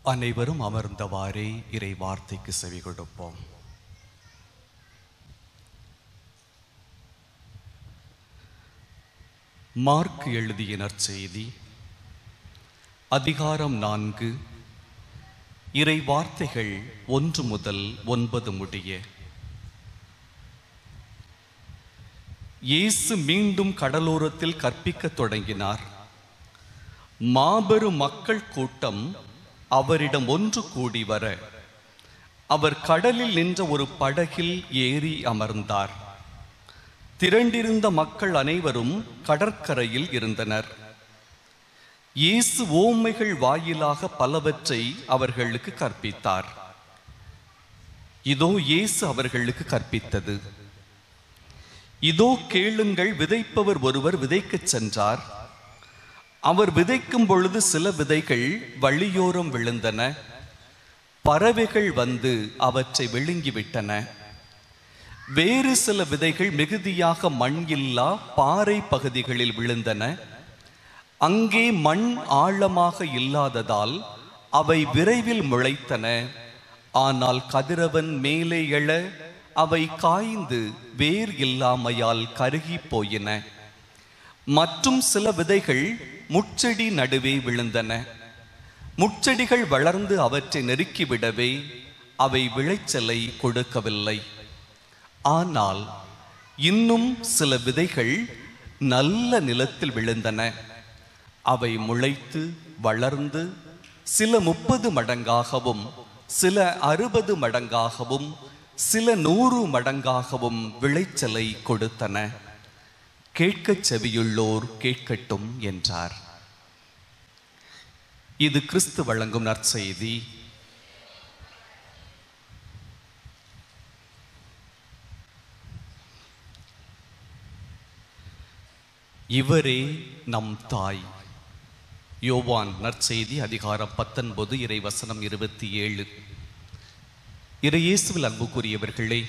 அனைவரும் அமர்ந்தவாறே இறை வார்த்தைக்கு செவி கொடுப்போம் மார்க் எழுதிய நற்செய்தி அதிகாரம் நான்கு இறை வார்த்தைகள் ஒன்று முதல் ஒன்பது முடிய இயேசு மீண்டும் கடலோரத்தில் கற்பிக்கத் தொடங்கினார் மாபெரும் மக்கள் கூட்டம் அவரிடம் ஒன்று கூடி வர அவர் கடலில் நின்ற ஒரு படகில் ஏறி அமர்ந்தார் திரண்டிருந்த மக்கள் அனைவரும் கடற்கரையில் இருந்தனர் இயேசு ஓமைகள் வாயிலாக பலவற்றை அவர்களுக்கு கற்பித்தார் இதோ இயேசு அவர்களுக்கு கற்பித்தது இதோ கேளுங்கள் விதைப்பவர் ஒருவர் விதைக்கச் சென்றார் அவர் விதைக்கும் பொழுது சில விதைகள் வழியோரம் விழுந்தன பறவைகள் வந்து அவற்றை விழுங்கிவிட்டன வேறு சில விதைகள் மிகுதியாக மண் இல்லா பாறை பகுதிகளில் விழுந்தன அங்கே மண் ஆழமாக இல்லாததால் அவை விரைவில் முளைத்தன ஆனால் கதிரவன் மேலே எழ அவை காய்ந்து வேர் இல்லாமையால் கருகி போயின மற்றும் சில விதைகள் முட்செடி நடுவே விழுந்தன முட்செடிகள் வளர்ந்து அவற்றை நெருக்கிவிடவே அவை விளைச்சலை கொடுக்கவில்லை ஆனால் இன்னும் சில விதைகள் நல்ல நிலத்தில் விழுந்தன அவை முளைத்து வளர்ந்து சில முப்பது மடங்காகவும் சில அறுபது மடங்காகவும் சில நூறு மடங்காகவும் விளைச்சலை கொடுத்தன கேட்கச் செவியுள்ளோர் கேட்கட்டும் என்றார் இது கிறிஸ்து வழங்கும் நற்செய்தி இவரே நம் தாய் யோவான் நற்செய்தி அதிகாரம் பத்தொன்பது இறை வசனம் இருபத்தி ஏழு இறையேசுவில் அன்புக்குரியவர்களே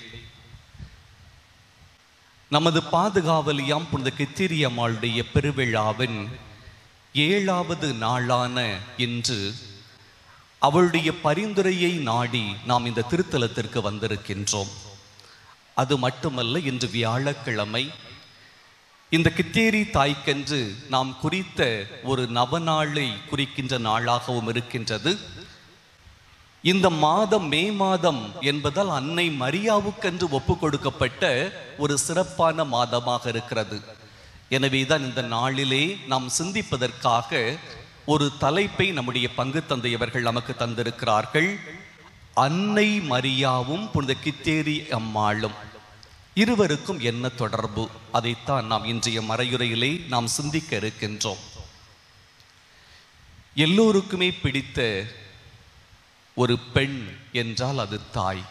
நமது பாதுகாவலியாம் புனித கித்திரியம்மாளுடைய பெருவிழாவின் ஏழாவது நாளான இன்று அவளுடைய பரிந்துரையை நாடி நாம் இந்த திருத்தலத்திற்கு வந்திருக்கின்றோம் அது மட்டுமல்ல இன்று வியாழக்கிழமை இந்த கித்தேரி தாய்க்கென்று நாம் குறித்த ஒரு நவநாளை குறிக்கின்ற நாளாகவும் இருக்கின்றது இந்த மாதம் மே மாதம் என்பதால் அன்னை மரியாவுக்கென்று ஒப்பு கொடுக்கப்பட்ட ஒரு சிறப்பான மாதமாக இருக்கிறது எனவேதான் இந்த நாளிலே நாம் சிந்திப்பதற்காக ஒரு தலைப்பை நம்முடைய பங்கு தந்தையவர்கள் நமக்கு தந்திருக்கிறார்கள் அன்னை மரியாவும் புனித கித்தேரி அம்மாளும் இருவருக்கும் என்ன தொடர்பு அதைத்தான் நாம் இன்றைய மறையுறையிலே நாம் சிந்திக்க இருக்கின்றோம் எல்லோருக்குமே பிடித்த ஒரு பெண் என்றால் அது தாய்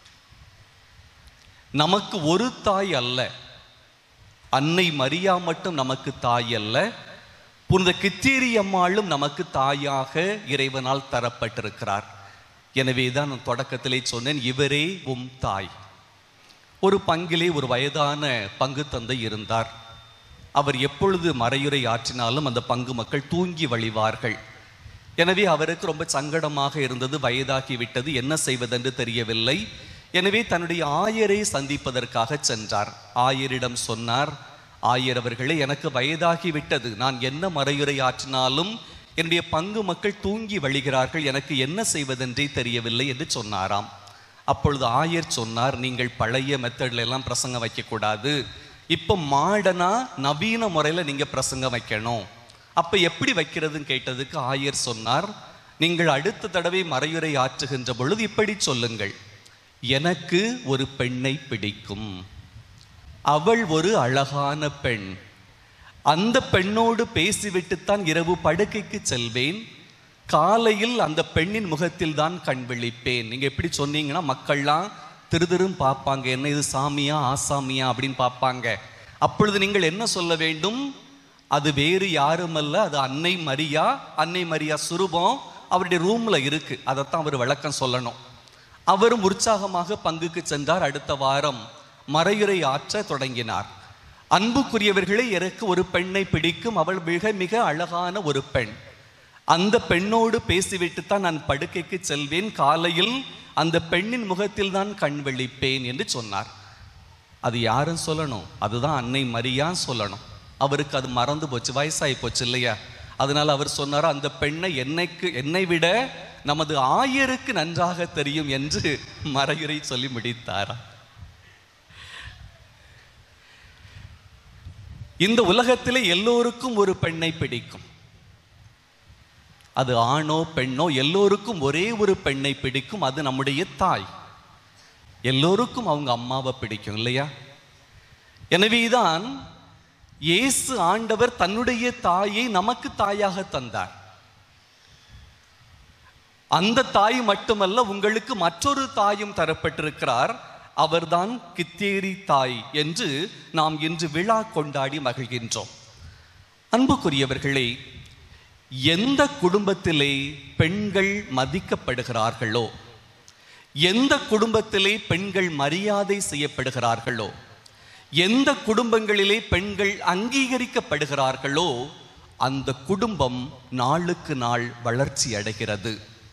நமக்கு ஒரு தாய் அல்ல அன்னை மரியா மட்டும் நமக்கு தாய் அல்ல புனித கித்தேரி அம்மாளும் நமக்கு தாயாக இறைவனால் தரப்பட்டிருக்கிறார் எனவே தான் நான் தொடக்கத்திலே சொன்னேன் இவரே உம் தாய் ஒரு பங்கிலே ஒரு வயதான பங்கு தந்தை இருந்தார் அவர் எப்பொழுது மறையுறை ஆற்றினாலும் அந்த பங்கு மக்கள் தூங்கி வழிவார்கள் எனவே அவருக்கு ரொம்ப சங்கடமாக இருந்தது வயதாகி விட்டது என்ன செய்வதென்று தெரியவில்லை எனவே தன்னுடைய ஆயரை சந்திப்பதற்காக சென்றார் ஆயரிடம் சொன்னார் ஆயர் அவர்களே எனக்கு வயதாகி விட்டது நான் என்ன மறையுறை ஆற்றினாலும் என்னுடைய பங்கு மக்கள் தூங்கி வழிகிறார்கள் எனக்கு என்ன செய்வதென்றே தெரியவில்லை என்று சொன்னாராம் அப்பொழுது ஆயர் சொன்னார் நீங்கள் பழைய மெத்தட்ல எல்லாம் பிரசங்கம் வைக்கக்கூடாது இப்போ மாடனா நவீன முறையில் நீங்கள் பிரசங்கம் வைக்கணும் அப்போ எப்படி வைக்கிறதுன்னு கேட்டதுக்கு ஆயர் சொன்னார் நீங்கள் அடுத்த தடவை மறையுறை ஆற்றுகின்ற பொழுது இப்படி சொல்லுங்கள் எனக்கு ஒரு பெண்ணை பிடிக்கும் அவள் ஒரு அழகான பெண் அந்த பெண்ணோடு பேசிவிட்டுத்தான் இரவு படுக்கைக்கு செல்வேன் காலையில் அந்த பெண்ணின் முகத்தில் தான் கண் விழிப்பேன் நீங்க எப்படி சொன்னீங்கன்னா மக்கள்லாம் திருதிரும் பார்ப்பாங்க என்ன இது சாமியா ஆசாமியா அப்படின்னு பார்ப்பாங்க அப்பொழுது நீங்கள் என்ன சொல்ல வேண்டும் அது வேறு யாருமல்ல அது அன்னை மரியா அன்னை மரியா சுரூபம் அவருடைய ரூம்ல இருக்கு அதைத்தான் அவர் விளக்கம் சொல்லணும் அவரும் உற்சாகமாக பங்குக்கு சென்றார் அடுத்த வாரம் மறையுறை ஆற்ற தொடங்கினார் அன்புக்குரியவர்களே எனக்கு ஒரு பெண்ணை பிடிக்கும் அவள் மிக மிக அழகான ஒரு பெண் அந்த பெண்ணோடு பேசிவிட்டு தான் நான் படுக்கைக்கு செல்வேன் காலையில் அந்த பெண்ணின் முகத்தில் தான் கண் விழிப்பேன் என்று சொன்னார் அது யாரும் சொல்லணும் அதுதான் அன்னை மரியா சொல்லணும் அவருக்கு அது மறந்து போச்சு வயசாகி போச்சு இல்லையா அதனால அவர் சொன்னார் அந்த பெண்ணை என்னைக்கு என்னை விட நமது ஆயருக்கு நன்றாக தெரியும் என்று மறையுரை சொல்லி முடித்தாரா இந்த உலகத்திலே எல்லோருக்கும் ஒரு பெண்ணை பிடிக்கும் அது ஆணோ பெண்ணோ எல்லோருக்கும் ஒரே ஒரு பெண்ணை பிடிக்கும் அது நம்முடைய தாய் எல்லோருக்கும் அவங்க அம்மாவை பிடிக்கும் இல்லையா எனவேதான் இயேசு ஆண்டவர் தன்னுடைய தாயை நமக்கு தாயாக தந்தார் அந்த தாய் மட்டுமல்ல உங்களுக்கு மற்றொரு தாயும் தரப்பட்டிருக்கிறார் அவர்தான் கித்தேரி தாய் என்று நாம் இன்று விழா கொண்டாடி மகிழ்கின்றோம் அன்புக்குரியவர்களே எந்த குடும்பத்திலே பெண்கள் மதிக்கப்படுகிறார்களோ எந்த குடும்பத்திலே பெண்கள் மரியாதை செய்யப்படுகிறார்களோ எந்த குடும்பங்களிலே பெண்கள் அங்கீகரிக்கப்படுகிறார்களோ அந்த குடும்பம் நாளுக்கு நாள் வளர்ச்சி அடைகிறது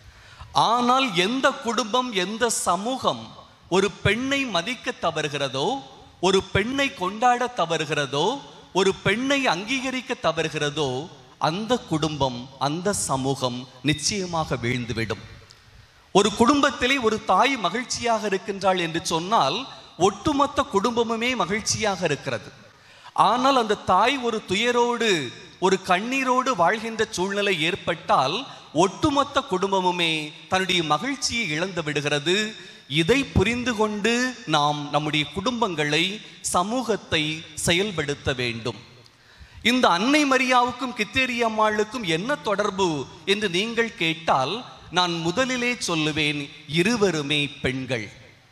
ஆனால் எந்த குடும்பம் எந்த சமூகம் ஒரு பெண்ணை மதிக்க தவறுகிறதோ ஒரு பெண்ணை கொண்டாட தவறுகிறதோ ஒரு பெண்ணை அங்கீகரிக்க தவறுகிறதோ அந்த குடும்பம் அந்த சமூகம் நிச்சயமாக வீழ்ந்துவிடும் ஒரு குடும்பத்திலே ஒரு தாய் மகிழ்ச்சியாக இருக்கின்றாள் என்று சொன்னால் ஒட்டுமொத்த குடும்பமுமே மகிழ்ச்சியாக இருக்கிறது ஆனால் அந்த தாய் ஒரு துயரோடு ஒரு கண்ணீரோடு வாழ்கின்ற சூழ்நிலை ஏற்பட்டால் ஒட்டுமொத்த குடும்பமுமே தன்னுடைய மகிழ்ச்சியை இழந்து விடுகிறது இதை புரிந்து கொண்டு நாம் நம்முடைய குடும்பங்களை சமூகத்தை செயல்படுத்த வேண்டும் இந்த அன்னை மரியாவுக்கும் கித்தேரி அம்மாளுக்கும் என்ன தொடர்பு என்று நீங்கள் கேட்டால் நான் முதலிலே சொல்லுவேன் இருவருமே பெண்கள்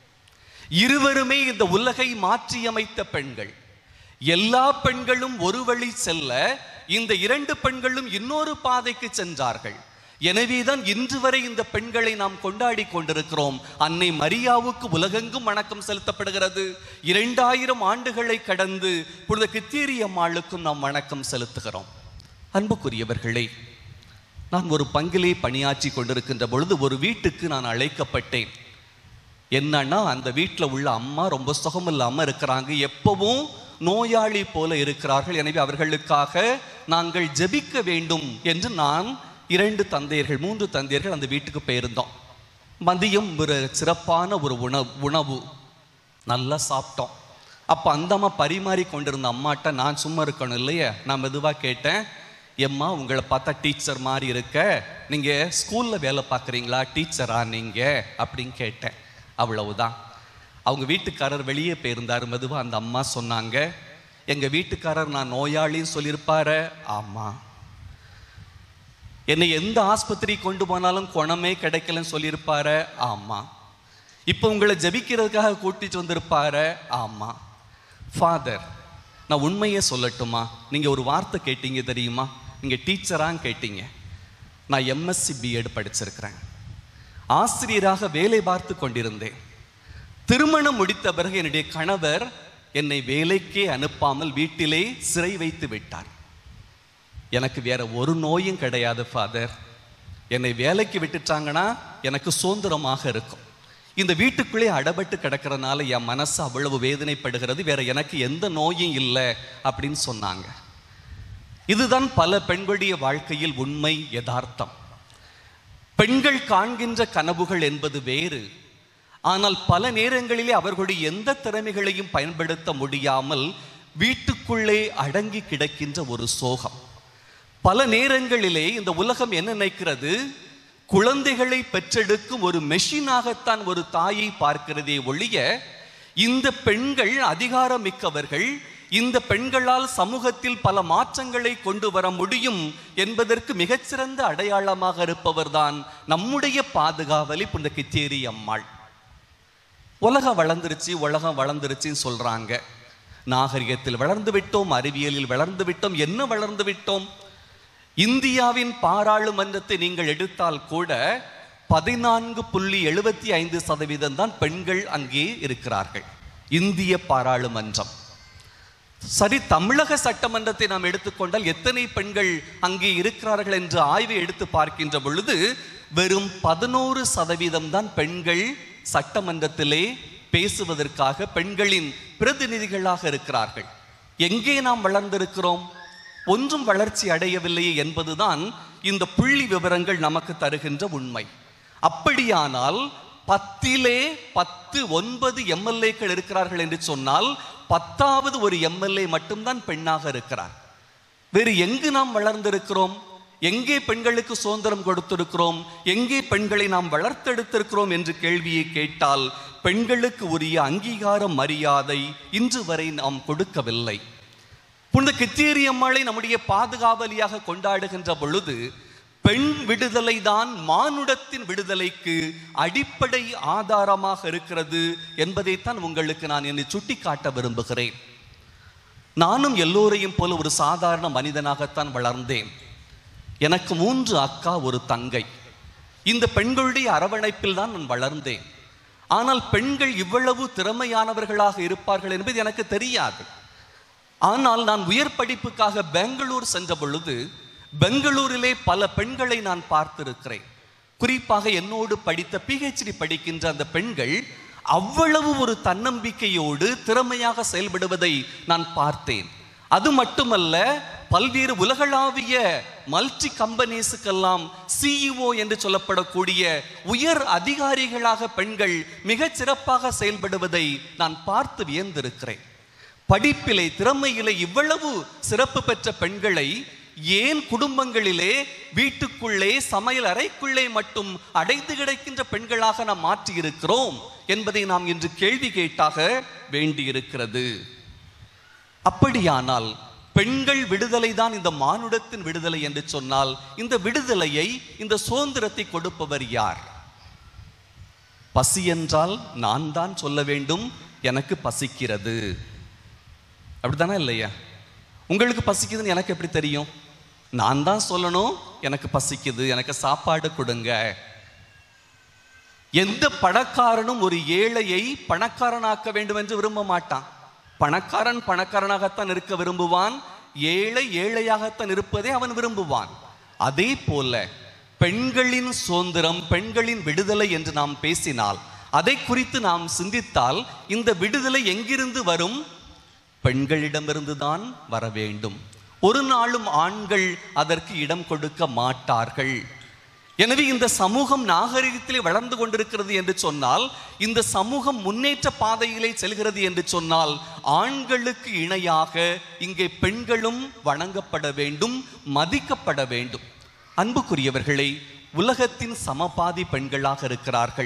இருவருமே இந்த உலகை மாற்றியமைத்த பெண்கள் எல்லா பெண்களும் ஒரு வழி செல்ல இந்த இரண்டு பெண்களும் இன்னொரு பாதைக்கு சென்றார்கள் எனவேதான் இன்று வரை இந்த பெண்களை நாம் கொண்டாடி கொண்டிருக்கிறோம் அன்னை மரியாவுக்கு உலகெங்கும் வணக்கம் செலுத்தப்படுகிறது இரண்டாயிரம் ஆண்டுகளை கடந்து புனித கித்தேரி அம்மாளுக்கும் நாம் வணக்கம் செலுத்துகிறோம் அன்புக்குரியவர்களே நான் ஒரு பங்கிலே பணியாற்றி கொண்டிருக்கின்ற பொழுது ஒரு வீட்டுக்கு நான் அழைக்கப்பட்டேன் என்னன்னா அந்த வீட்டில் உள்ள அம்மா ரொம்ப சுகமில்லாமல் இருக்கிறாங்க எப்பவும் நோயாளி போல இருக்கிறார்கள் எனவே அவர்களுக்காக நாங்கள் ஜெபிக்க வேண்டும் என்று நான் இரண்டு தந்தையர்கள் மூன்று தந்தையர்கள் அந்த வீட்டுக்கு போயிருந்தோம் மதியம் ஒரு சிறப்பான ஒரு உணவு உணவு நல்லா சாப்பிட்டோம் அப்போ அந்த அம்மா பரிமாறி கொண்டிருந்த அம்மாட்ட நான் சும்மா இருக்கணும் இல்லையே நான் மெதுவாக கேட்டேன் எம்மா உங்களை பார்த்தா டீச்சர் மாதிரி இருக்க நீங்கள் ஸ்கூலில் வேலை பார்க்குறீங்களா டீச்சரா நீங்கள் அப்படின்னு கேட்டேன் அவ்வளவுதான் அவங்க வீட்டுக்காரர் வெளியே போயிருந்தார் மெதுவாக அந்த அம்மா சொன்னாங்க எங்கள் வீட்டுக்காரர் நான் நோயாளின்னு சொல்லியிருப்பாரு ஆமாம் என்னை எந்த ஆஸ்பத்திரி கொண்டு போனாலும் குணமே கிடைக்கலன்னு சொல்லியிருப்பாரு ஆமாம் இப்போ உங்களை ஜெபிக்கிறதுக்காக கூட்டிட்டு வந்திருப்பாரு ஆமாம் ஃபாதர் நான் உண்மையே சொல்லட்டுமா நீங்கள் ஒரு வார்த்தை கேட்டீங்க தெரியுமா நீங்கள் டீச்சரான்னு கேட்டீங்க நான் எம்எஸ்சி பிஎட் படிச்சிருக்கிறேன் ஆசிரியராக வேலை பார்த்து கொண்டிருந்தேன் திருமணம் முடித்த பிறகு என்னுடைய கணவர் என்னை வேலைக்கே அனுப்பாமல் வீட்டிலே சிறை வைத்து விட்டார் எனக்கு வேற ஒரு நோயும் கிடையாது ஃபாதர் என்னை வேலைக்கு விட்டுட்டாங்கன்னா எனக்கு சுதந்திரமாக இருக்கும் இந்த வீட்டுக்குள்ளே அடபட்டு கிடக்கிறனால என் மனசு அவ்வளவு வேதனைப்படுகிறது வேற எனக்கு எந்த நோயும் இல்லை அப்படின்னு சொன்னாங்க இதுதான் பல பெண்களுடைய வாழ்க்கையில் உண்மை யதார்த்தம் பெண்கள் காண்கின்ற கனவுகள் என்பது வேறு ஆனால் பல நேரங்களிலே அவர்களுடைய எந்த திறமைகளையும் பயன்படுத்த முடியாமல் வீட்டுக்குள்ளே அடங்கி கிடக்கின்ற ஒரு சோகம் பல நேரங்களிலே இந்த உலகம் என்ன நினைக்கிறது குழந்தைகளை பெற்றெடுக்கும் ஒரு மெஷினாகத்தான் ஒரு தாயை பார்க்கிறதே ஒழிய இந்த பெண்கள் அதிகாரம் மிக்கவர்கள் இந்த பெண்களால் சமூகத்தில் பல மாற்றங்களை கொண்டு வர முடியும் என்பதற்கு மிகச்சிறந்த அடையாளமாக இருப்பவர்தான் நம்முடைய பாதுகாவலி புனித கிச்சேரி அம்மாள் உலகம் வளர்ந்துருச்சு உலகம் வளர்ந்துருச்சுன்னு சொல்றாங்க நாகரிகத்தில் வளர்ந்து விட்டோம் அறிவியலில் வளர்ந்து விட்டோம் என்ன வளர்ந்து விட்டோம் இந்தியாவின் பாராளுமன்றத்தை நீங்கள் எடுத்தால் கூட பதினான்கு புள்ளி எழுபத்தி ஐந்து சதவீதம் தான் பெண்கள் அங்கே இருக்கிறார்கள் இந்திய பாராளுமன்றம் சரி தமிழக சட்டமன்றத்தை நாம் எடுத்துக்கொண்டால் எத்தனை பெண்கள் அங்கே இருக்கிறார்கள் என்று ஆய்வை எடுத்து பார்க்கின்ற பொழுது வெறும் பதினோரு சதவீதம் தான் பெண்கள் சட்டமன்றத்திலே பேசுவதற்காக பெண்களின் பிரதிநிதிகளாக இருக்கிறார்கள் எங்கே நாம் வளர்ந்திருக்கிறோம் ஒன்றும் வளர்ச்சி அடையவில்லையே என்பதுதான் இந்த புள்ளி விவரங்கள் நமக்கு தருகின்ற உண்மை அப்படியானால் பத்திலே பத்து ஒன்பது எம்எல்ஏக்கள் இருக்கிறார்கள் என்று சொன்னால் பத்தாவது ஒரு எம்எல்ஏ மட்டும்தான் பெண்ணாக இருக்கிறார் வேறு எங்கு நாம் வளர்ந்திருக்கிறோம் எங்கே பெண்களுக்கு சுதந்திரம் கொடுத்திருக்கிறோம் எங்கே பெண்களை நாம் வளர்த்தெடுத்திருக்கிறோம் என்று கேள்வியை கேட்டால் பெண்களுக்கு உரிய அங்கீகாரம் மரியாதை இன்று வரை நாம் கொடுக்கவில்லை புனித கித்தேரி அம்மாளை நம்முடைய பாதுகாவலியாக கொண்டாடுகின்ற பொழுது பெண் விடுதலை தான் மானுடத்தின் விடுதலைக்கு அடிப்படை ஆதாரமாக இருக்கிறது என்பதைத்தான் உங்களுக்கு நான் என்னை சுட்டிக்காட்ட விரும்புகிறேன் நானும் எல்லோரையும் போல ஒரு சாதாரண மனிதனாகத்தான் வளர்ந்தேன் எனக்கு மூன்று அக்கா ஒரு தங்கை இந்த பெண்களுடைய அரவணைப்பில் தான் நான் வளர்ந்தேன் ஆனால் பெண்கள் இவ்வளவு திறமையானவர்களாக இருப்பார்கள் என்பது எனக்கு தெரியாது ஆனால் நான் உயர் படிப்புக்காக பெங்களூர் சென்ற பொழுது பெங்களூரிலே பல பெண்களை நான் பார்த்திருக்கிறேன் குறிப்பாக என்னோடு படித்த பிஹெச்டி படிக்கின்ற அந்த பெண்கள் அவ்வளவு ஒரு தன்னம்பிக்கையோடு திறமையாக செயல்படுவதை நான் பார்த்தேன் அது மட்டுமல்ல பல்வேறு உலகளாவிய மல்டி கம்பெனிஸுக்கெல்லாம் சிஇஓ என்று சொல்லப்படக்கூடிய உயர் அதிகாரிகளாக பெண்கள் மிகச் சிறப்பாக செயல்படுவதை நான் பார்த்து வியந்திருக்கிறேன் படிப்பிலே திறமையிலே இவ்வளவு சிறப்பு பெற்ற பெண்களை ஏன் குடும்பங்களிலே வீட்டுக்குள்ளே சமையல் அறைக்குள்ளே மட்டும் அடைந்து கிடக்கின்ற பெண்களாக நாம் மாற்றி இருக்கிறோம் என்பதை நாம் இன்று கேள்வி கேட்டாக வேண்டியிருக்கிறது அப்படியானால் பெண்கள் விடுதலை தான் இந்த மானுடத்தின் விடுதலை என்று சொன்னால் இந்த விடுதலையை இந்த சுதந்திரத்தை கொடுப்பவர் யார் பசி என்றால் நான் தான் சொல்ல வேண்டும் எனக்கு பசிக்கிறது அப்படித்தானே இல்லையா உங்களுக்கு பசிக்குதுன்னு எனக்கு எப்படி தெரியும் நான் தான் சொல்லணும் எனக்கு பசிக்குது எனக்கு சாப்பாடு கொடுங்க எந்த பணக்காரனும் ஒரு ஏழையை பணக்காரனாக்க வேண்டும் என்று விரும்ப மாட்டான் பணக்காரன் பணக்காரனாகத்தான் இருக்க விரும்புவான் ஏழை ஏழையாகத்தான் இருப்பதை அவன் விரும்புவான் அதே போல பெண்களின் சுதந்திரம் பெண்களின் விடுதலை என்று நாம் பேசினால் அதை குறித்து நாம் சிந்தித்தால் இந்த விடுதலை எங்கிருந்து வரும் பெண்களிடமிருந்து தான் வர வேண்டும் ஒரு நாளும் ஆண்கள் அதற்கு இடம் கொடுக்க மாட்டார்கள் எனவே இந்த சமூகம் நாகரிகத்திலே வளர்ந்து கொண்டிருக்கிறது என்று சொன்னால் இந்த சமூகம் முன்னேற்ற பாதையிலே செல்கிறது என்று சொன்னால் ஆண்களுக்கு இணையாக இங்கே பெண்களும் வணங்கப்பட வேண்டும் மதிக்கப்பட வேண்டும் அன்புக்குரியவர்களை உலகத்தின் சமபாதி பெண்களாக இருக்கிறார்கள்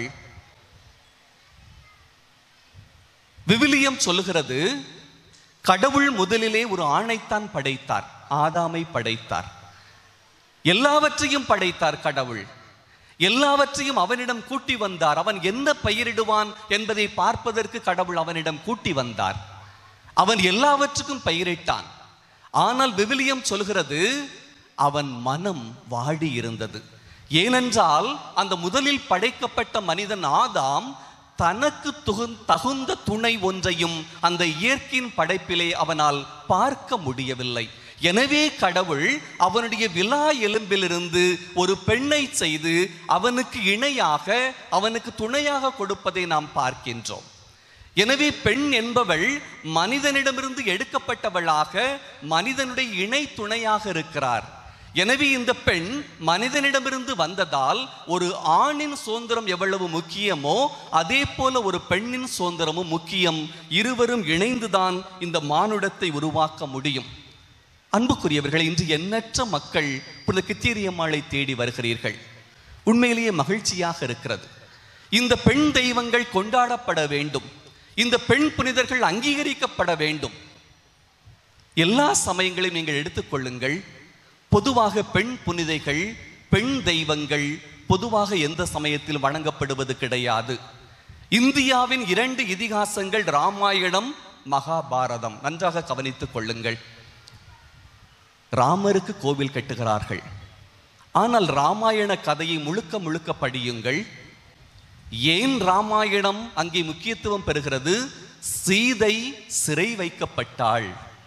விவிலியம் சொல்லுகிறது கடவுள் முதலிலே ஒரு ஆணைத்தான் படைத்தார் ஆதாமை படைத்தார் எல்லாவற்றையும் படைத்தார் கடவுள் எல்லாவற்றையும் அவனிடம் கூட்டி வந்தார் அவன் என்ன பெயரிடுவான் என்பதை பார்ப்பதற்கு கடவுள் அவனிடம் கூட்டி வந்தார் அவன் எல்லாவற்றுக்கும் பெயரிட்டான் ஆனால் விவிலியம் சொல்கிறது அவன் மனம் வாடி இருந்தது ஏனென்றால் அந்த முதலில் படைக்கப்பட்ட மனிதன் ஆதாம் தனக்கு துகுந் தகுந்த துணை ஒன்றையும் அந்த இயற்கையின் படைப்பிலே அவனால் பார்க்க முடியவில்லை எனவே கடவுள் அவனுடைய விலா எலும்பிலிருந்து ஒரு பெண்ணை செய்து அவனுக்கு இணையாக அவனுக்கு துணையாக கொடுப்பதை நாம் பார்க்கின்றோம் எனவே பெண் என்பவள் மனிதனிடமிருந்து எடுக்கப்பட்டவளாக மனிதனுடைய இணை துணையாக இருக்கிறார் எனவே இந்த பெண் மனிதனிடமிருந்து வந்ததால் ஒரு ஆணின் சுதந்திரம் எவ்வளவு முக்கியமோ அதே போல ஒரு பெண்ணின் சுதந்திரமும் முக்கியம் இருவரும் இணைந்துதான் இந்த மானுடத்தை உருவாக்க முடியும் அன்புக்குரியவர்கள் இன்று எண்ணற்ற மக்கள் புனித கித்தேரியம்மாளை தேடி வருகிறீர்கள் உண்மையிலேயே மகிழ்ச்சியாக இருக்கிறது இந்த பெண் தெய்வங்கள் கொண்டாடப்பட வேண்டும் இந்த பெண் புனிதர்கள் அங்கீகரிக்கப்பட வேண்டும் எல்லா சமயங்களையும் நீங்கள் எடுத்துக்கொள்ளுங்கள் பொதுவாக பெண் புனிதைகள் பெண் தெய்வங்கள் பொதுவாக எந்த சமயத்தில் வணங்கப்படுவது கிடையாது இந்தியாவின் இரண்டு இதிகாசங்கள் ராமாயணம் மகாபாரதம் நன்றாக கவனித்துக் கொள்ளுங்கள் ராமருக்கு கோவில் கட்டுகிறார்கள் ஆனால் ராமாயண கதையை முழுக்க முழுக்க படியுங்கள் ஏன் ராமாயணம் அங்கே முக்கியத்துவம் பெறுகிறது சீதை சிறை வைக்கப்பட்டாள்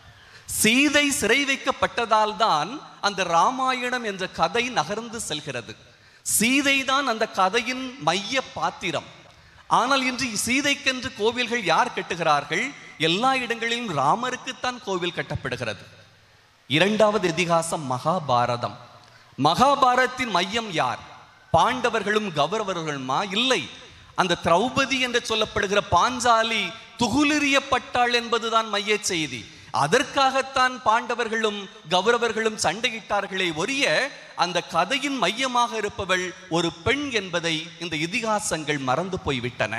சீதை சிறை வைக்கப்பட்டதால் தான் அந்த ராமாயணம் என்ற கதை நகர்ந்து செல்கிறது சீதை தான் அந்த கதையின் மைய பாத்திரம் ஆனால் இன்று சீதைக்கென்று கோவில்கள் யார் கட்டுகிறார்கள் எல்லா இடங்களிலும் ராமருக்குத்தான் கோவில் கட்டப்படுகிறது இரண்டாவது இதிகாசம் மகாபாரதம் மகாபாரதத்தின் மையம் யார் பாண்டவர்களும் கௌரவர்களுமா இல்லை அந்த திரௌபதி என்று சொல்லப்படுகிற பாஞ்சாலி துகுலிரியப்பட்டாள் என்பதுதான் மைய செய்தி அதற்காகத்தான் பாண்டவர்களும் கௌரவர்களும் சண்டையிட்டார்களே ஒழிய அந்த கதையின் மையமாக இருப்பவள் ஒரு பெண் என்பதை இந்த இதிகாசங்கள் மறந்து போய்விட்டன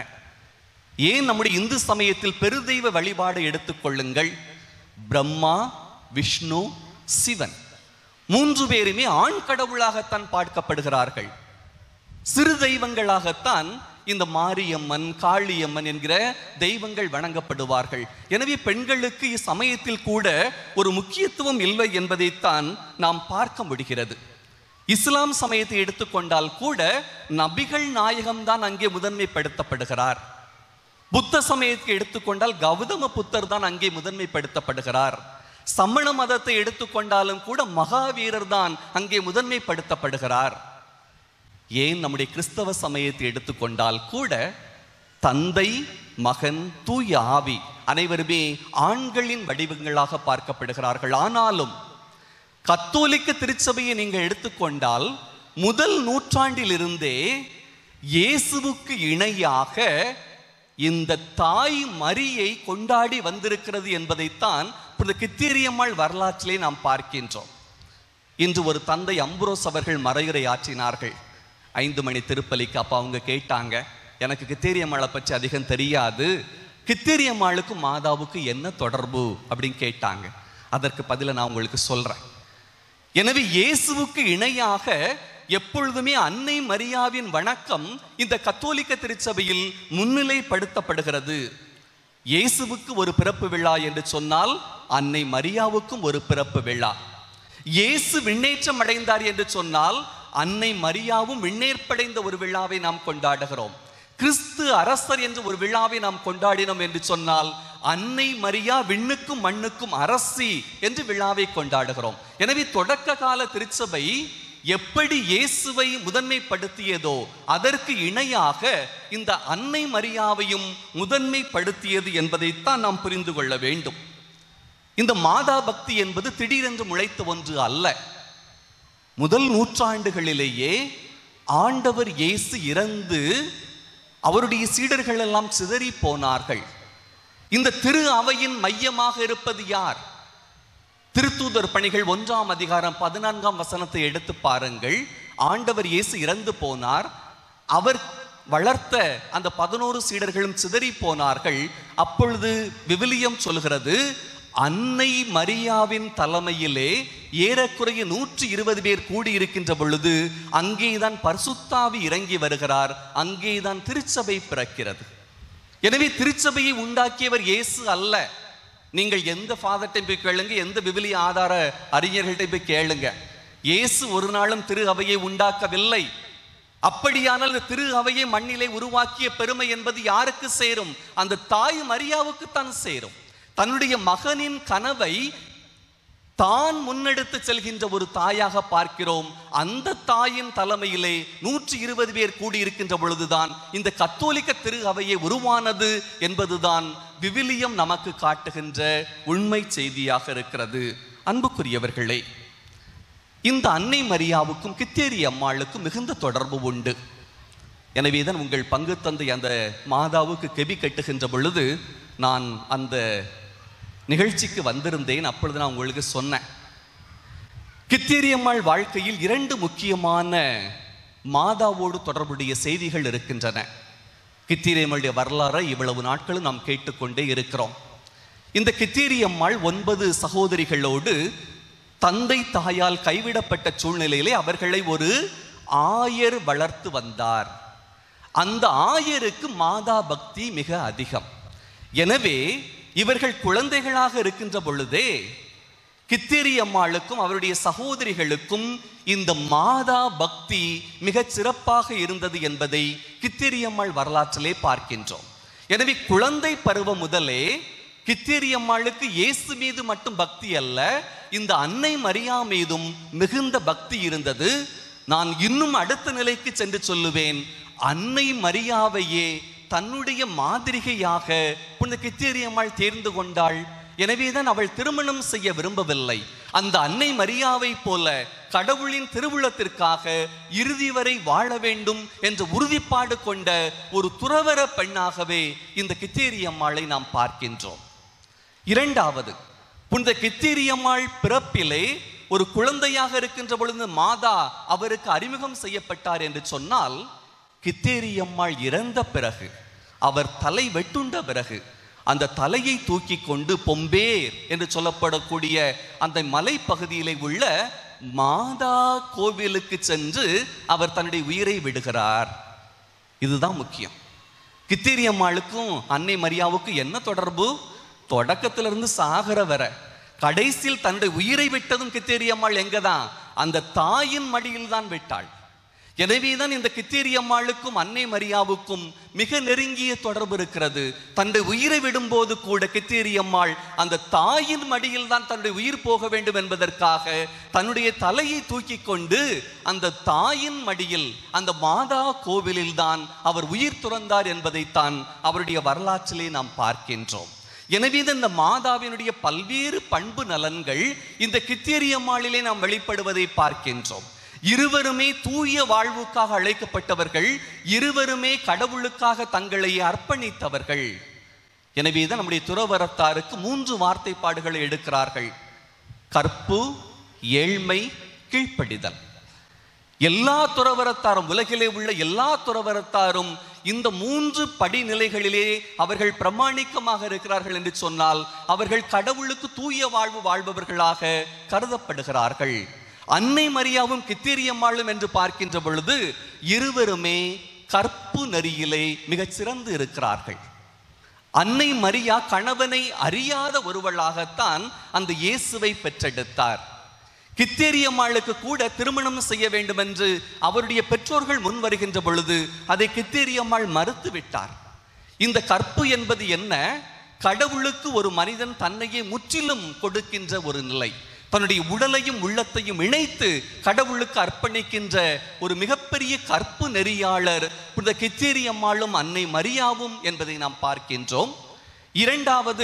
ஏன் நம்முடைய இந்து சமயத்தில் பெருதெய்வ வழிபாடு எடுத்துக்கொள்ளுங்கள் பிரம்மா விஷ்ணு சிவன் மூன்று பேருமே ஆண் கடவுளாகத்தான் பார்க்கப்படுகிறார்கள் சிறு தெய்வங்களாகத்தான் இந்த மாரியம்மன் காளியம்மன் என்கிற தெய்வங்கள் வணங்கப்படுவார்கள் எனவே பெண்களுக்கு இச்சமயத்தில் கூட ஒரு முக்கியத்துவம் இல்லை என்பதைத்தான் நாம் பார்க்க முடிகிறது இஸ்லாம் சமயத்தை எடுத்துக்கொண்டால் கூட நபிகள் நாயகம்தான் அங்கே முதன்மைப்படுத்தப்படுகிறார் புத்த சமயத்தை எடுத்துக்கொண்டால் கௌதம புத்தர் தான் அங்கே முதன்மைப்படுத்தப்படுகிறார் சமண மதத்தை எடுத்துக்கொண்டாலும் கூட மகாவீரர் தான் அங்கே முதன்மைப்படுத்தப்படுகிறார் ஏன் நம்முடைய கிறிஸ்தவ சமயத்தை எடுத்துக்கொண்டால் கூட தந்தை மகன் தூய ஆவி அனைவருமே ஆண்களின் வடிவங்களாக பார்க்கப்படுகிறார்கள் ஆனாலும் கத்தோலிக்க திருச்சபையை நீங்கள் எடுத்துக்கொண்டால் முதல் நூற்றாண்டிலிருந்தே இயேசுவுக்கு இணையாக இந்த தாய் மரியை கொண்டாடி வந்திருக்கிறது என்பதைத்தான் இந்த கித்தேரியம்மாள் வரலாற்றிலே நாம் பார்க்கின்றோம் இன்று ஒரு தந்தை அம்புரோஸ் அவர்கள் மறையுரை ஆற்றினார்கள் ஐந்து மணி திருப்பலிக்கு அப்போ அவங்க கேட்டாங்க எனக்கு கித்தேரியம்மாளை பற்றி அதிகம் தெரியாது கித்தேரியம்மாளுக்கும் மாதாவுக்கு என்ன தொடர்பு அப்படின்னு கேட்டாங்க அதற்கு பதிலை நான் உங்களுக்கு சொல்றேன் எனவே இயேசுவுக்கு இணையாக எப்பொழுதுமே அன்னை மரியாவின் வணக்கம் இந்த கத்தோலிக்க திருச்சபையில் முன்னிலைப்படுத்தப்படுகிறது இயேசுவுக்கு ஒரு பிறப்பு விழா என்று சொன்னால் அன்னை மரியாவுக்கும் ஒரு பிறப்பு விழா இயேசு விண்ணேற்றம் அடைந்தார் என்று சொன்னால் அன்னை மரியாவும் விண்ணேற்படைந்த ஒரு விழாவை நாம் கொண்டாடுகிறோம் கிறிஸ்து அரசர் என்று ஒரு விழாவை நாம் கொண்டாடினோம் என்று சொன்னால் அன்னை மரியா விண்ணுக்கும் மண்ணுக்கும் அரசி என்று விழாவை கொண்டாடுகிறோம் எனவே தொடக்க கால திருச்சபை எப்படி இயேசுவை முதன்மைப்படுத்தியதோ அதற்கு இணையாக இந்த அன்னை மரியாவையும் முதன்மைப்படுத்தியது என்பதைத்தான் நாம் புரிந்து கொள்ள வேண்டும் இந்த மாதா பக்தி என்பது திடீரென்று முளைத்த ஒன்று அல்ல முதல் நூற்றாண்டுகளிலேயே ஆண்டவர் இயேசு இறந்து அவருடைய சீடர்கள் எல்லாம் சிதறி போனார்கள் இந்த திரு அவையின் மையமாக இருப்பது யார் திருத்தூதர் பணிகள் ஒன்றாம் அதிகாரம் பதினான்காம் வசனத்தை எடுத்து பாருங்கள் ஆண்டவர் இயேசு இறந்து போனார் அவர் வளர்த்த அந்த பதினோரு சீடர்களும் சிதறி போனார்கள் அப்பொழுது விவிலியம் சொல்கிறது அன்னை மரியாவின் தலைமையிலே ஏறக்குறைய நூற்றி இருபது பேர் கூடியிருக்கின்ற பொழுது அங்கேதான் பரிசுத்தாவி இறங்கி வருகிறார் அங்கேதான் திருச்சபை பிறக்கிறது எனவே திருச்சபையை உண்டாக்கியவர் இயேசு அல்ல நீங்கள் எந்த ஃபாதர்ட்டையும் போய் கேளுங்க எந்த விவிலிய ஆதார அறிஞர்கள்ட்ட போய் கேளுங்க இயேசு ஒரு நாளும் திரு அவையை உண்டாக்கவில்லை அப்படியானால் இந்த திரு அவையை மண்ணிலே உருவாக்கிய பெருமை என்பது யாருக்கு சேரும் அந்த தாய் மரியாவுக்குத்தான் சேரும் தன்னுடைய மகனின் கனவை தான் முன்னெடுத்து செல்கின்ற ஒரு தாயாக பார்க்கிறோம் அந்த தாயின் தலைமையிலே நூற்றி இருபது பேர் கூடியிருக்கின்ற பொழுதுதான் இந்த கத்தோலிக்க திரு அவையை உருவானது என்பதுதான் விவிலியம் நமக்கு காட்டுகின்ற உண்மை செய்தியாக இருக்கிறது அன்புக்குரியவர்களே இந்த அன்னை மரியாவுக்கும் கித்தேரி அம்மாளுக்கும் மிகுந்த தொடர்பு உண்டு எனவேதான் உங்கள் பங்கு தந்தை அந்த மாதாவுக்கு கெபி கட்டுகின்ற பொழுது நான் அந்த நிகழ்ச்சிக்கு வந்திருந்தேன் அப்பொழுது நான் உங்களுக்கு சொன்னேன் கித்தேரியம்மாள் வாழ்க்கையில் இரண்டு முக்கியமான மாதாவோடு தொடர்புடைய செய்திகள் இருக்கின்றன கித்தேரியம்மாளுடைய வரலாறை இவ்வளவு நாட்களும் நாம் கேட்டுக்கொண்டே இருக்கிறோம் இந்த கித்தேரியம்மாள் ஒன்பது சகோதரிகளோடு தந்தை தாயால் கைவிடப்பட்ட சூழ்நிலையிலே அவர்களை ஒரு ஆயர் வளர்த்து வந்தார் அந்த ஆயருக்கு மாதா பக்தி மிக அதிகம் எனவே இவர்கள் குழந்தைகளாக இருக்கின்ற பொழுதே கித்தேரி அம்மாளுக்கும் அவருடைய சகோதரிகளுக்கும் இந்த மாதா பக்தி மிகச் சிறப்பாக இருந்தது என்பதை கித்தேரி அம்மாள் வரலாற்றிலே பார்க்கின்றோம் எனவே குழந்தை பருவம் முதலே கித்தேரி அம்மாளுக்கு இயேசு மீது மட்டும் பக்தி அல்ல இந்த அன்னை மரியா மீதும் மிகுந்த பக்தி இருந்தது நான் இன்னும் அடுத்த நிலைக்கு சென்று சொல்லுவேன் அன்னை மரியாவையே தன்னுடைய மாதிரிகையாக புனித கித்தேரி அம்மாள் தேர்ந்து கொண்டாள் எனவேதான் அவள் திருமணம் செய்ய விரும்பவில்லை அந்த அன்னை மரியாவை போல கடவுளின் திருவுளத்திற்காக இறுதி வரை வாழ வேண்டும் என்ற உறுதிப்பாடு கொண்ட ஒரு துறவர பெண்ணாகவே இந்த கித்தேரி அம்மாளை நாம் பார்க்கின்றோம் இரண்டாவது புனித கித்தேரியம்மாள் பிறப்பிலே ஒரு குழந்தையாக இருக்கின்ற பொழுது மாதா அவருக்கு அறிமுகம் செய்யப்பட்டார் என்று சொன்னால் கித்தேரியம்மாள் இறந்த பிறகு அவர் தலை வெட்டுண்ட பிறகு அந்த தலையை தூக்கி கொண்டு பொம்பேர் என்று சொல்லப்படக்கூடிய அந்த மலைப்பகுதியிலே உள்ள மாதா கோவிலுக்கு சென்று அவர் தன்னுடைய உயிரை விடுகிறார் இதுதான் முக்கியம் கித்தேரி அம்மாளுக்கும் அன்னை மரியாவுக்கும் என்ன தொடர்பு தொடக்கத்திலிருந்து சாகர வர கடைசியில் தன்னுடைய உயிரை விட்டதும் கித்தேரி அம்மாள் எங்கதான் அந்த தாயின் மடியில் தான் விட்டாள் எனவேதான் இந்த கித்தேரி அம்மாளுக்கும் அன்னை மரியாவுக்கும் மிக நெருங்கிய தொடர்பு இருக்கிறது தன்னுடைய உயிரை விடும்போது கூட கித்தேரி அம்மாள் அந்த தாயின் மடியில் தான் தன்னுடைய உயிர் போக வேண்டும் என்பதற்காக தன்னுடைய தலையை தூக்கி கொண்டு அந்த தாயின் மடியில் அந்த மாதா கோவிலில் தான் அவர் உயிர் துறந்தார் என்பதைத்தான் அவருடைய வரலாற்றிலே நாம் பார்க்கின்றோம் எனவே இந்த மாதாவினுடைய பல்வேறு பண்பு நலன்கள் இந்த கித்தேரியம்மாளிலே நாம் வெளிப்படுவதை பார்க்கின்றோம் இருவருமே தூய வாழ்வுக்காக அழைக்கப்பட்டவர்கள் இருவருமே கடவுளுக்காக தங்களை அர்ப்பணித்தவர்கள் எனவே தான் நம்முடைய துறவரத்தாருக்கு மூன்று வார்த்தைப்பாடுகளை எடுக்கிறார்கள் கற்பு ஏழ்மை கீழ்ப்படிதல் எல்லா துறவரத்தாரும் உலகிலே உள்ள எல்லா துறவரத்தாரும் இந்த மூன்று படிநிலைகளிலே அவர்கள் பிரமாணிக்கமாக இருக்கிறார்கள் என்று சொன்னால் அவர்கள் கடவுளுக்கு தூய வாழ்வு வாழ்பவர்களாக கருதப்படுகிறார்கள் அன்னை மரியாவும் கித்தேரியம்மாளும் என்று பார்க்கின்ற பொழுது இருவருமே கற்பு நெறியிலே மிகச் சிறந்து இருக்கிறார்கள் அன்னை மரியா கணவனை அறியாத ஒருவளாகத்தான் அந்த இயேசுவை பெற்றெடுத்தார் கித்தேரியம்மாளுக்கு கூட திருமணம் செய்ய வேண்டும் என்று அவருடைய பெற்றோர்கள் முன் வருகின்ற பொழுது அதை கித்தேரியம்மாள் மறுத்து விட்டார் இந்த கற்பு என்பது என்ன கடவுளுக்கு ஒரு மனிதன் தன்னையே முற்றிலும் கொடுக்கின்ற ஒரு நிலை தன்னுடைய உடலையும் உள்ளத்தையும் இணைத்து கடவுளுக்கு அர்ப்பணிக்கின்ற ஒரு மிகப்பெரிய கற்பு நெறியாளர் புனித கித்தேரியம்மாளும் அன்னை மரியாவும் என்பதை நாம் பார்க்கின்றோம் இரண்டாவது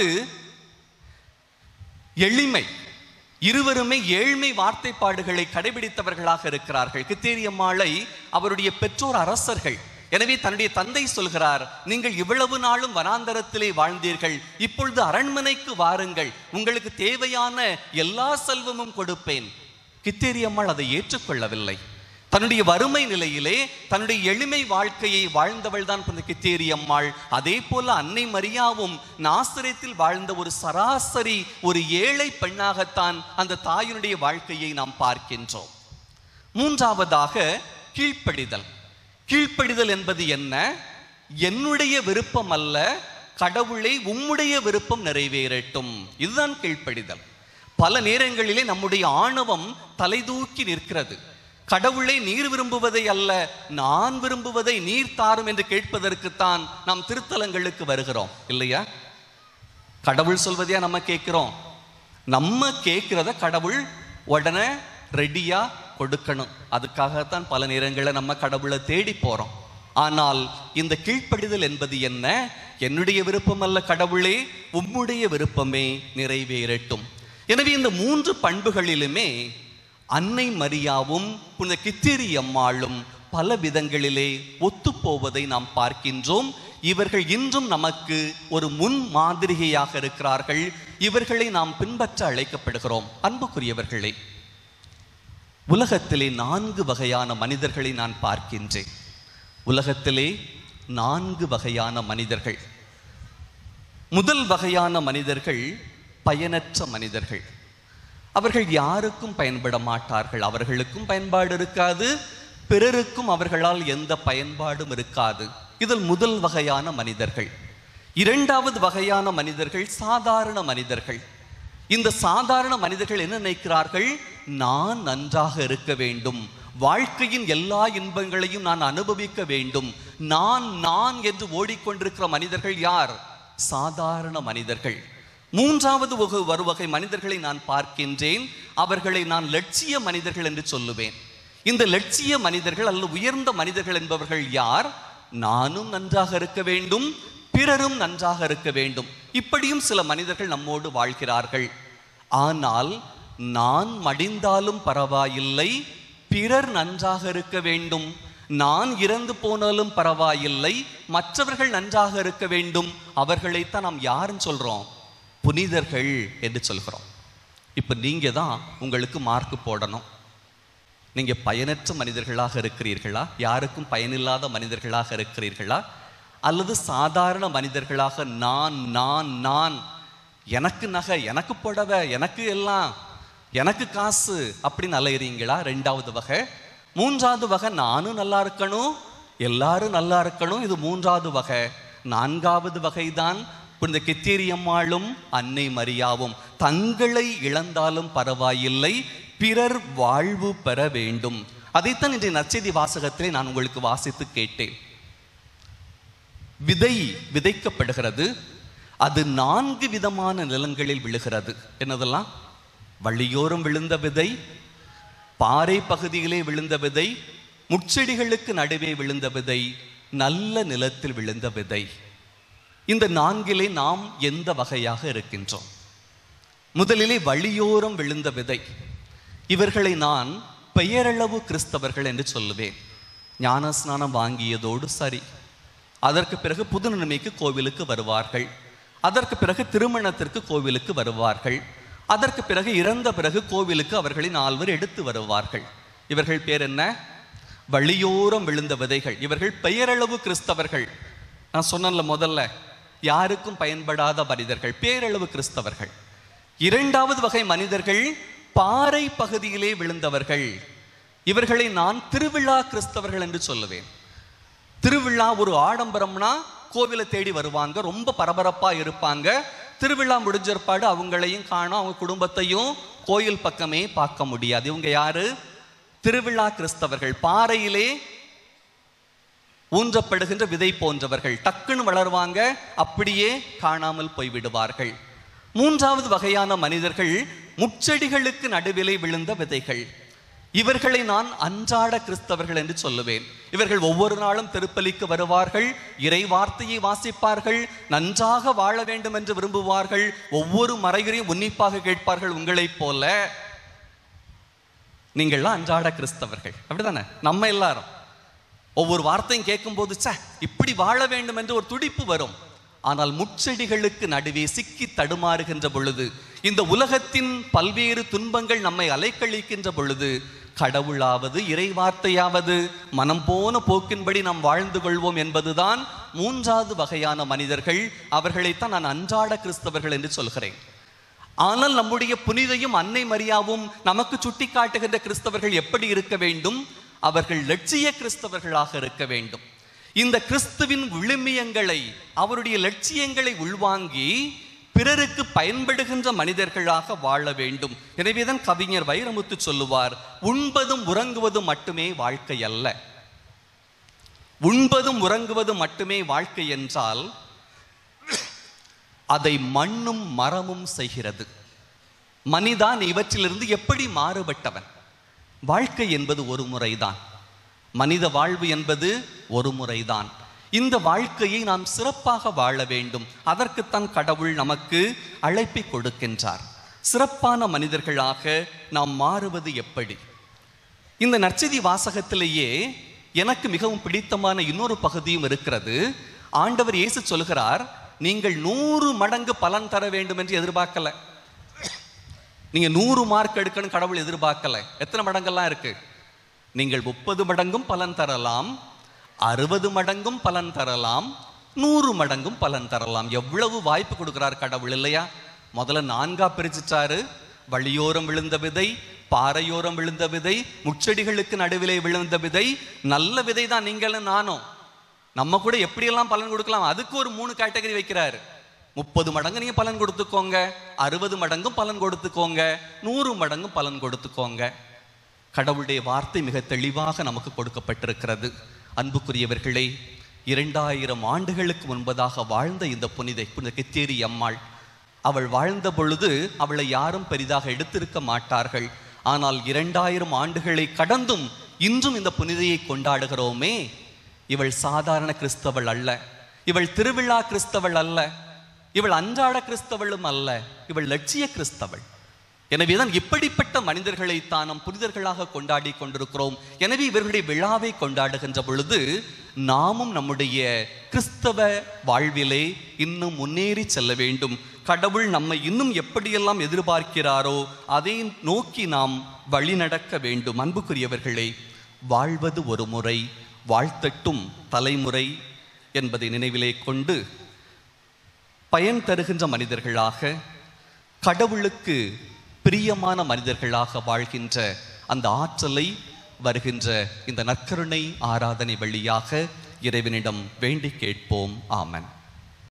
எளிமை இருவருமே ஏழ்மை வார்த்தைப்பாடுகளை கடைபிடித்தவர்களாக இருக்கிறார்கள் கித்தேரியம்மாளை அவருடைய பெற்றோர் அரசர்கள் எனவே தன்னுடைய தந்தை சொல்கிறார் நீங்கள் இவ்வளவு நாளும் வனாந்தரத்திலே வாழ்ந்தீர்கள் இப்பொழுது அரண்மனைக்கு வாருங்கள் உங்களுக்கு தேவையான எல்லா செல்வமும் கொடுப்பேன் கித்தேரியம்மாள் அதை ஏற்றுக்கொள்ளவில்லை தன்னுடைய வறுமை நிலையிலே தன்னுடைய எளிமை வாழ்க்கையை வாழ்ந்தவள் தான் புனித கித்தேரி அம்மாள் அதே போல அன்னை மரியாவும் நாசிரியத்தில் வாழ்ந்த ஒரு சராசரி ஒரு ஏழை பெண்ணாகத்தான் அந்த தாயினுடைய வாழ்க்கையை நாம் பார்க்கின்றோம் மூன்றாவதாக கீழ்ப்படிதல் கீழ்ப்படிதல் என்பது என்ன என்னுடைய விருப்பம் அல்ல கடவுளை உம்முடைய விருப்பம் நிறைவேறட்டும் இதுதான் கீழ்ப்படிதல் பல நேரங்களிலே நம்முடைய ஆணவம் தலைதூக்கி நிற்கிறது கடவுளை நீர் விரும்புவதை அல்ல நான் விரும்புவதை நீர் தாரும் என்று கேட்பதற்குத்தான் நாம் திருத்தலங்களுக்கு வருகிறோம் இல்லையா கடவுள் சொல்வதையா நம்ம கேட்கிறோம் நம்ம கேட்கிறத கடவுள் உடனே ரெடியா கொடுக்கணும் அதுக்காகத்தான் பல நேரங்களில் நம்ம கடவுளை தேடி போறோம் ஆனால் இந்த கீழ்ப்படிதல் என்பது என்ன என்னுடைய விருப்பம் அல்ல கடவுளே உம்முடைய விருப்பமே நிறைவேறட்டும் எனவே இந்த மூன்று பண்புகளிலுமே அன்னை மரியாவும் புனித கித்திரி அம்மாளும் பல விதங்களிலே ஒத்துப்போவதை நாம் பார்க்கின்றோம் இவர்கள் இன்றும் நமக்கு ஒரு முன் மாதிரிகையாக இருக்கிறார்கள் இவர்களை நாம் பின்பற்ற அழைக்கப்படுகிறோம் அன்புக்குரியவர்களே உலகத்திலே நான்கு வகையான மனிதர்களை நான் பார்க்கின்றேன் உலகத்திலே நான்கு வகையான மனிதர்கள் முதல் வகையான மனிதர்கள் பயனற்ற மனிதர்கள் அவர்கள் யாருக்கும் பயன்பட மாட்டார்கள் அவர்களுக்கும் பயன்பாடு இருக்காது பிறருக்கும் அவர்களால் எந்த பயன்பாடும் இருக்காது இதில் முதல் வகையான மனிதர்கள் இரண்டாவது வகையான மனிதர்கள் சாதாரண மனிதர்கள் இந்த சாதாரண மனிதர்கள் என்ன நினைக்கிறார்கள் நான் நன்றாக இருக்க வேண்டும் வாழ்க்கையின் எல்லா இன்பங்களையும் நான் அனுபவிக்க வேண்டும் நான் நான் என்று ஓடிக்கொண்டிருக்கிற மனிதர்கள் யார் சாதாரண மனிதர்கள் மூன்றாவது ஒரு வருவகை மனிதர்களை நான் பார்க்கின்றேன் அவர்களை நான் லட்சிய மனிதர்கள் என்று சொல்லுவேன் இந்த லட்சிய மனிதர்கள் அல்லது உயர்ந்த மனிதர்கள் என்பவர்கள் யார் நானும் நன்றாக இருக்க வேண்டும் பிறரும் நன்றாக இருக்க வேண்டும் இப்படியும் சில மனிதர்கள் நம்மோடு வாழ்கிறார்கள் ஆனால் நான் மடிந்தாலும் பரவாயில்லை பிறர் நன்றாக இருக்க வேண்டும் நான் இறந்து போனாலும் பரவாயில்லை மற்றவர்கள் நன்றாக இருக்க வேண்டும் அவர்களைத்தான் நாம் யாருன்னு சொல்றோம் புனிதர்கள் என்று சொல்கிறோம் இப்ப நீங்க தான் உங்களுக்கு மார்க் போடணும் நீங்க பயனற்ற மனிதர்களாக இருக்கிறீர்களா யாருக்கும் பயனில்லாத மனிதர்களாக இருக்கிறீர்களா அல்லது சாதாரண மனிதர்களாக நான் நான் நான் எனக்கு நகை எனக்கு புடவை எனக்கு எல்லாம் எனக்கு காசு அப்படின்னு அலையிறீங்களா ரெண்டாவது வகை மூன்றாவது வகை நானும் நல்லா இருக்கணும் எல்லாரும் நல்லா இருக்கணும் இது மூன்றாவது வகை நான்காவது வகைதான் புனித கித்தேரியம்மாளும் அன்னை மரியாவும் தங்களை இழந்தாலும் பரவாயில்லை பிறர் வாழ்வு பெற வேண்டும் அதைத்தான் இன்றைய நற்செய்தி வாசகத்திலே நான் உங்களுக்கு வாசித்து கேட்டேன் விதை விதைக்கப்படுகிறது அது நான்கு விதமான நிலங்களில் விழுகிறது என்னதெல்லாம் வழியோரம் விழுந்த விதை பாறை பகுதியிலே விழுந்த விதை முட்செடிகளுக்கு நடுவே விழுந்த விதை நல்ல நிலத்தில் விழுந்த விதை இந்த நான்கிலே நாம் எந்த வகையாக இருக்கின்றோம் முதலிலே வழியோரம் விழுந்த விதை இவர்களை நான் பெயரளவு கிறிஸ்தவர்கள் என்று சொல்லுவேன் ஞானஸ்நானம் வாங்கியதோடு சரி அதற்கு பிறகு புது நிலைமைக்கு கோவிலுக்கு வருவார்கள் அதற்கு பிறகு திருமணத்திற்கு கோவிலுக்கு வருவார்கள் அதற்கு பிறகு இறந்த பிறகு கோவிலுக்கு அவர்களை நால்வர் எடுத்து வருவார்கள் இவர்கள் பேர் என்ன வழியோரம் விழுந்த விதைகள் இவர்கள் பெயரளவு கிறிஸ்தவர்கள் நான் சொன்னேன்ல முதல்ல யாருக்கும் பயன்படாத மனிதர்கள் பேரளவு கிறிஸ்தவர்கள் இரண்டாவது வகை மனிதர்கள் பாறை பகுதியிலே விழுந்தவர்கள் இவர்களை நான் திருவிழா கிறிஸ்தவர்கள் என்று சொல்லுவேன் திருவிழா ஒரு ஆடம்பரம்னா கோவிலை தேடி வருவாங்க ரொம்ப பரபரப்பா இருப்பாங்க திருவிழா முடிஞ்சிருப்பாடு அவங்களையும் காணும் அவங்க குடும்பத்தையும் கோயில் பக்கமே பார்க்க முடியாது இவங்க யாரு திருவிழா கிறிஸ்தவர்கள் பாறையிலே ஊன்றப்படுகின்ற விதை போன்றவர்கள் டக்குன்னு வளருவாங்க அப்படியே காணாமல் போய்விடுவார்கள் மூன்றாவது வகையான மனிதர்கள் முச்செடிகளுக்கு நடுவிலே விழுந்த விதைகள் இவர்களை நான் அன்றாட கிறிஸ்தவர்கள் என்று சொல்லுவேன் இவர்கள் ஒவ்வொரு நாளும் திருப்பலிக்கு வருவார்கள் இறை வார்த்தையை வாசிப்பார்கள் நன்றாக வாழ வேண்டும் என்று விரும்புவார்கள் ஒவ்வொரு மறைகளையும் உன்னிப்பாக கேட்பார்கள் உங்களைப் போல நீங்கள்லாம் அன்றாட கிறிஸ்தவர்கள் அப்படிதானே நம்ம எல்லாரும் ஒவ்வொரு வார்த்தையும் கேட்கும்போது சே இப்படி வாழ வேண்டும் என்று ஒரு துடிப்பு வரும் ஆனால் முட்செடிகளுக்கு நடுவே சிக்கி தடுமாறுகின்ற பொழுது இந்த உலகத்தின் பல்வேறு துன்பங்கள் நம்மை அலைக்கழிக்கின்ற பொழுது கடவுளாவது இறை வார்த்தையாவது மனம் போன போக்கின்படி நாம் வாழ்ந்து கொள்வோம் என்பதுதான் மூன்றாவது வகையான மனிதர்கள் அவர்களைத்தான் நான் அன்றாட கிறிஸ்தவர்கள் என்று சொல்கிறேன் ஆனால் நம்முடைய புனிதையும் அன்னை மரியாவும் நமக்கு சுட்டி காட்டுகின்ற கிறிஸ்தவர்கள் எப்படி இருக்க வேண்டும் அவர்கள் லட்சிய கிறிஸ்தவர்களாக இருக்க வேண்டும் இந்த கிறிஸ்துவின் விழுமியங்களை அவருடைய லட்சியங்களை உள்வாங்கி பிறருக்கு பயன்படுகின்ற மனிதர்களாக வாழ வேண்டும் எனவேதான் கவிஞர் வைரமுத்து சொல்லுவார் உண்பதும் உறங்குவதும் மட்டுமே வாழ்க்கை அல்ல உண்பதும் உறங்குவதும் மட்டுமே வாழ்க்கை என்றால் அதை மண்ணும் மரமும் செய்கிறது மனிதான் இவற்றிலிருந்து எப்படி மாறுபட்டவன் வாழ்க்கை என்பது ஒரு முறைதான் மனித வாழ்வு என்பது ஒரு முறைதான் இந்த வாழ்க்கையை நாம் சிறப்பாக வாழ வேண்டும் அதற்குத்தான் கடவுள் நமக்கு அழைப்பை கொடுக்கின்றார் சிறப்பான மனிதர்களாக நாம் மாறுவது எப்படி இந்த நற்செய்தி வாசகத்திலேயே எனக்கு மிகவும் பிடித்தமான இன்னொரு பகுதியும் இருக்கிறது ஆண்டவர் இயேசு சொல்கிறார் நீங்கள் நூறு மடங்கு பலன் தர வேண்டும் என்று எதிர்பார்க்கல நீங்க நூறு மார்க் எடுக்கணும் கடவுள் எதிர்பார்க்கல எத்தனை மடங்கெல்லாம் இருக்கு நீங்கள் முப்பது மடங்கும் பலன் தரலாம் அறுபது மடங்கும் பலன் தரலாம் நூறு மடங்கும் பலன் தரலாம் எவ்வளவு வாய்ப்பு கொடுக்கிறார் கடவுள் இல்லையா முதல்ல நான்கா பிரிச்சுட்டாரு வழியோரம் விழுந்த விதை பாறையோரம் விழுந்த விதை முச்செடிகளுக்கு நடுவிலே விழுந்த விதை நல்ல விதை தான் நீங்களும் நானும் நம்ம கூட எப்படியெல்லாம் பலன் கொடுக்கலாம் அதுக்கு ஒரு மூணு கேட்டகரி வைக்கிறாரு முப்பது மடங்கு நீங்க பலன் கொடுத்துக்கோங்க அறுபது மடங்கும் பலன் கொடுத்துக்கோங்க நூறு மடங்கும் பலன் கொடுத்துக்கோங்க கடவுளுடைய வார்த்தை மிக தெளிவாக நமக்கு கொடுக்கப்பட்டிருக்கிறது அன்புக்குரியவர்களே இரண்டாயிரம் ஆண்டுகளுக்கு முன்பதாக வாழ்ந்த இந்த புனிதை புனித கித்தேரி அம்மாள் அவள் வாழ்ந்த பொழுது அவளை யாரும் பெரிதாக எடுத்திருக்க மாட்டார்கள் ஆனால் இரண்டாயிரம் ஆண்டுகளை கடந்தும் இன்றும் இந்த புனிதையை கொண்டாடுகிறோமே இவள் சாதாரண கிறிஸ்தவள் அல்ல இவள் திருவிழா கிறிஸ்தவள் அல்ல இவள் அன்றாட கிறிஸ்தவளும் அல்ல இவள் லட்சிய கிறிஸ்தவள் எனவேதான் இப்படிப்பட்ட மனிதர்களை தான் நாம் புனிதர்களாக கொண்டாடி கொண்டிருக்கிறோம் எனவே இவர்களுடைய விழாவை கொண்டாடுகின்ற பொழுது நாமும் நம்முடைய கிறிஸ்தவ வாழ்விலே இன்னும் முன்னேறி செல்ல வேண்டும் கடவுள் நம்மை இன்னும் எப்படியெல்லாம் எதிர்பார்க்கிறாரோ அதை நோக்கி நாம் வழிநடக்க வேண்டும் அன்புக்குரியவர்களே வாழ்வது ஒரு முறை வாழ்த்தட்டும் தலைமுறை என்பதை நினைவிலே கொண்டு பயன் தருகின்ற மனிதர்களாக கடவுளுக்கு பிரியமான மனிதர்களாக வாழ்கின்ற அந்த ஆற்றலை வருகின்ற இந்த நற்கருணை ஆராதனை வழியாக இறைவனிடம் வேண்டி கேட்போம் ஆமன்